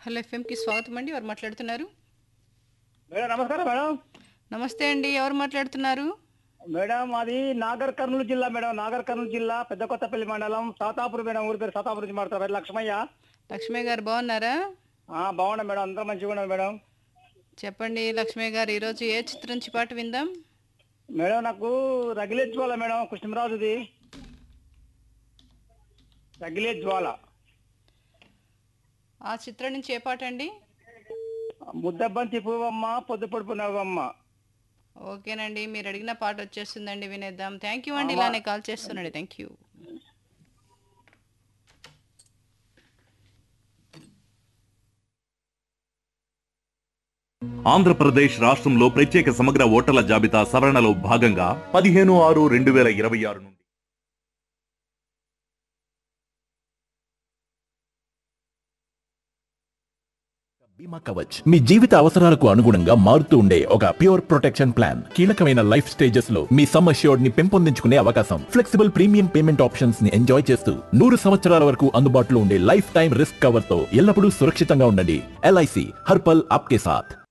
hello ఎఫ్ఎంకి స్వాగతం అండి ఎవరు మాట్లాడుతున్నారు మేడం నమస్కారం మేడం నమస్తే అండి ఎవరు మాట్లాడుతున్నారు మేడం మాది నాగర్ కర్నూలు జిల్లా మేడం నాగర్ కర్నూలు జిల్లా పెద్ద కొత్తపల్లి మండలం సాతాపూర్ మేడం ఊరి పేరు సాతాపూర్ నుంచి మాట్లాడతారు లక్ష్మయ్య లక్ష్మయ్య గారు బాగున్నారా ఆ, బాగున్నాం మేడం అందరూ మంచిగా ఉన్నాం మేడం చెప్పండి లక్ష్మయ్య గారు ఈరోజు ఏ చిత్రం నుంచి పాట విందాం మేడం నాకు రగిలే జ్వాల మేడం కృష్ణరాజుది రగిలే జ్వాల ఆ చిత్రం నుంచి ఏ పాట అండి ముద్దబ్బంతి పువ్వమ్మ పొద్దు పొడుపు నవ్వమ్మ ఓకేనండి మీరు అడిగిన పాట వచ్చేస్తుందండి వినేద్దాం థ్యాంక్ యూ అండి ఇలానే కాల్ చేస్తున్నాడు థ్యాంక్ యూ ఆంధ్రప్రదేశ్ రాష్ట్రంలో ప్రత్యేక సమగ్ర ఓటర్ల జాబితా సవరణలో భాగంగా పదిహేను ఆరు రెండు వేల ఇరవై ఆరు నుండి బీమా కవచ్ మీ జీవిత అవసరాలకు అనుగుణంగా మారుతూ ఉండే ఒక ప్యూర్ ప్రొటెక్షన్ ప్లాన్ కీలకమైన లైఫ్ స్టేజెస్ లో మీ సమ్ అష్యూర్డ్ ని పెంపొందించుకునే అవకాశం ఫ్లెక్సిబుల్ ప్రీమియం పేమెంట్ ఆప్షన్స్ ని ఎంజాయ్ చేస్తూ నూరు సంవత్సరాల వరకు అందుబాటులో ఉండే లైఫ్ టైం రిస్క్ కవర్ తో ఎల్లప్పుడూ సురక్షితంగా ఉండండి ఎల్ఐసి హర్పల్ ఆప్కే సాథ్